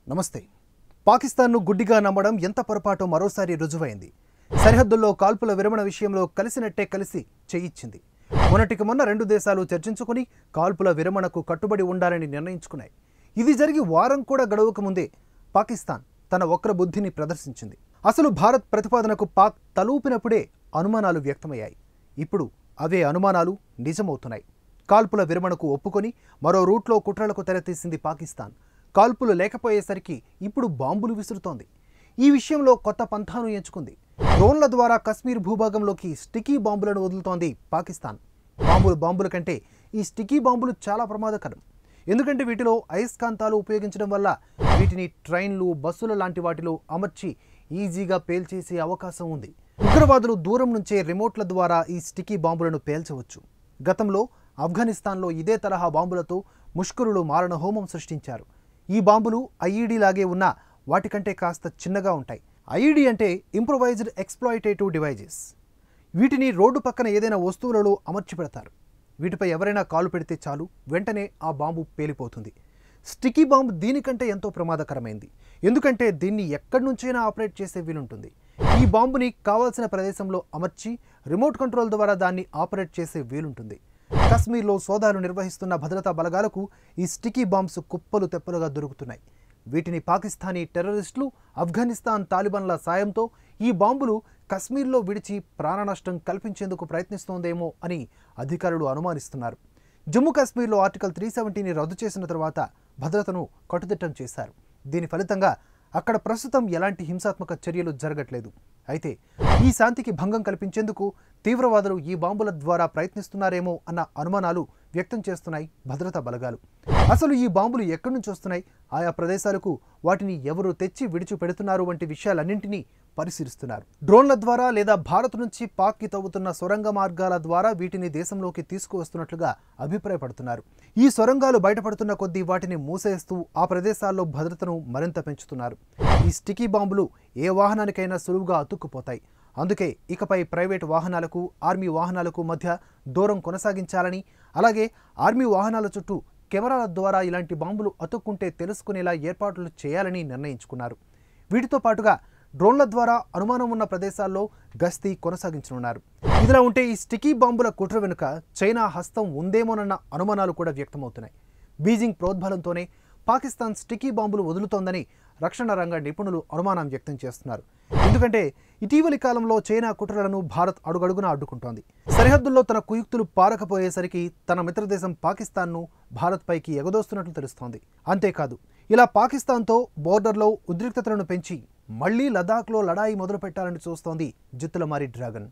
నమస్తే పాకిస్తాన్ను గుడ్డిగా నమ్మడం ఎంత పొరపాటో మరోసారి రుజువైంది సరిహద్దుల్లో కాల్పుల విరమణ విషయంలో కలిసినట్టే కలిసి చేయిచ్చింది మొన్నటికి మొన్న రెండు దేశాలు చర్చించుకుని కాల్పుల విరమణకు కట్టుబడి ఉండాలని నిర్ణయించుకున్నాయి ఇది జరిగి వారం కూడా గడవక ముందే పాకిస్తాన్ తన వక్ర బుద్ధిని ప్రదర్శించింది అసలు భారత్ ప్రతిపాదనకు పాక్ తలూపినప్పుడే అనుమానాలు వ్యక్తమయ్యాయి ఇప్పుడు అవే అనుమానాలు నిజమవుతున్నాయి కాల్పుల విరమణకు ఒప్పుకొని మరో రూట్లో కుట్రలకు తెరతీసింది పాకిస్తాన్ కాల్పులు లేకపోయేసరికి ఇప్పుడు బాంబులు విసురుతోంది ఈ విషయంలో కొత్త పంథాను ఎంచుకుంది డ్రోన్ల ద్వారా కశ్మీర్ భూభాగంలోకి స్టికీ బాంబులను వదులుతోంది పాకిస్తాన్ బాంబులు బాంబుల కంటే ఈ స్టికీ బాంబులు చాలా ప్రమాదకరం ఎందుకంటే వీటిలో అయస్కాంతాలు ఉపయోగించడం వల్ల వీటిని ట్రైన్లు బస్సుల లాంటి వాటిలో అమర్చి ఈజీగా పేల్చేసే అవకాశం ఉంది ఉగ్రవాదులు దూరం నుంచే రిమోట్ల ద్వారా ఈ స్టికీ బాంబులను పేల్చవచ్చు గతంలో ఆఫ్ఘనిస్తాన్లో ఇదే తరహా బాంబులతో ముష్కరులు మారణ హోమం సృష్టించారు ఈ బాంబులు ఐఈడీ లాగే ఉన్న వాటికంటే కాస్త చిన్నగా ఉంటాయి ఐఈడీ అంటే ఇంప్రొవైజ్డ్ ఎక్స్ప్లాయిటేటివ్ డివైజెస్ వీటిని రోడ్డు పక్కన ఏదైనా వస్తువులలో అమర్చి పెడతారు వీటిపై ఎవరైనా కాలు పెడితే చాలు వెంటనే ఆ బాంబు పేలిపోతుంది స్టికీ బాంబ్ దీనికంటే ఎంతో ప్రమాదకరమైంది ఎందుకంటే దీన్ని ఎక్కడి నుంచైనా ఆపరేట్ చేసే వీలుంటుంది ఈ బాంబుని కావాల్సిన ప్రదేశంలో అమర్చి రిమోట్ కంట్రోల్ ద్వారా దాన్ని ఆపరేట్ చేసే వీలుంటుంది కశ్మీర్లో సోదాలు నిర్వహిస్తున్న భద్రతా బలగాలకు ఈ స్టికీ బాంబ్స్ కుప్పలు తెప్పలుగా దొరుకుతున్నాయి వీటిని పాకిస్తానీ టెర్రరిస్టులు ఆఫ్ఘనిస్తాన్ తాలిబాన్ల సాయంతో ఈ బాంబులు కశ్మీర్లో విడిచి ప్రాణనష్టం కల్పించేందుకు ప్రయత్నిస్తోందేమో అని అధికారులు అనుమానిస్తున్నారు జమ్మూ కాశ్మీర్లో ఆర్టికల్ త్రీ సెవెంటీని రద్దు చేసిన తర్వాత భద్రతను కట్టుదిట్టం చేశారు దీని ఫలితంగా అక్కడ ప్రస్తుతం ఎలాంటి హింసాత్మక చర్యలు జరగట్లేదు అయితే ఈ శాంతికి భంగం కల్పించేందుకు తీవ్రవాదులు ఈ బాంబుల ద్వారా ప్రయత్నిస్తున్నారేమో అన్న అనుమానాలు వ్యక్తం చేస్తున్నాయి భద్రతా బలగాలు అసలు ఈ బాంబులు ఎక్కడి నుంచి వస్తున్నాయి ఆయా ప్రదేశాలకు వాటిని ఎవరు తెచ్చి విడిచిపెడుతున్నారు వంటి విషయాలన్నింటినీ పరిశీలిస్తున్నారు డ్రోన్ల ద్వారా లేదా భారత్ నుంచి పాక్కి తవ్వుతున్న సొరంగ మార్గాల ద్వారా వీటిని దేశంలోకి తీసుకువస్తున్నట్లుగా అభిప్రాయపడుతున్నారు ఈ సొరంగాలు బయటపడుతున్న కొద్దీ వాటిని మూసేస్తూ ఆ ప్రదేశాల్లో భద్రతను మరింత పెంచుతున్నారు ఈ స్టికీ బాంబులు ఏ వాహనానికైనా సులువుగా అతుక్కుపోతాయి అందుకే ఇకపై ప్రైవేటు వాహనాలకు ఆర్మీ వాహనాలకు మధ్య దూరం కొనసాగించాలని అలాగే ఆర్మీ వాహనాల చుట్టూ కెమెరాల ద్వారా ఇలాంటి బాంబులు అతుక్కుంటే తెలుసుకునేలా ఏర్పాట్లు చేయాలని నిర్ణయించుకున్నారు వీటితో పాటుగా డ్రోన్ల ద్వారా అనుమానం ఉన్న ప్రదేశాల్లో గస్తీ కొనసాగించనున్నారు ఇదిలా ఉంటే ఈ స్టికీ బాంబుల కుట్ర వెనుక చైనా హస్తం ఉందేమోనన్న అనుమానాలు కూడా వ్యక్తమవుతున్నాయి బీజింగ్ ప్రోద్బలంతోనే పాకిస్తాన్ స్టికీ బాంబులు వదులుతోందని రక్షణ రంగ నిపుణులు అనుమానం వ్యక్తం చేస్తున్నారు ఎందుకంటే ఇటీవలి కాలంలో చైనా కుట్రలను భారత్ అడుగడుగునా అడ్డుకుంటోంది సరిహద్దుల్లో తన కుయుక్తులు పారకపోయేసరికి తన మిత్రదేశం పాకిస్తాన్ను భారత్ పైకి ఎగదోస్తున్నట్లు తెలుస్తోంది అంతేకాదు ఇలా పాకిస్తాన్తో బోర్డర్లో ఉద్రిక్తతలను పెంచి మళ్లీ లదాఖ్లో లడాయి మొదలు పెట్టాలని చూస్తోంది జిత్తులమారి dragon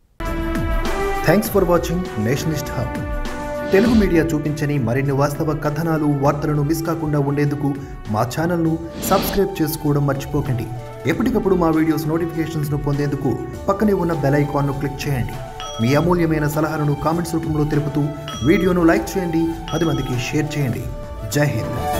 thanks for watching nationalist hub Telugu media చూపించని మరిన్ని వాస్తవ కథనాలు వార్తలను మిస్ కాకుండా ఉండేందుకు మా ఛానల్ను సబ్స్క్రైబ్ చేసుకోవడం మర్చిపోకండి ఎప్పటికప్పుడు మా వీడియోస్ నోటిఫికేషన్స్ను పొందేందుకు పక్కనే ఉన్న బెల్ ఐకాన్ను క్లిక్ చేయండి మీ అమూల్యమైన సలహాలను కామెంట్స్ రూపంలో తెలుపుతూ వీడియోను లైక్ చేయండి పది మందికి షేర్ చేయండి జై హింద్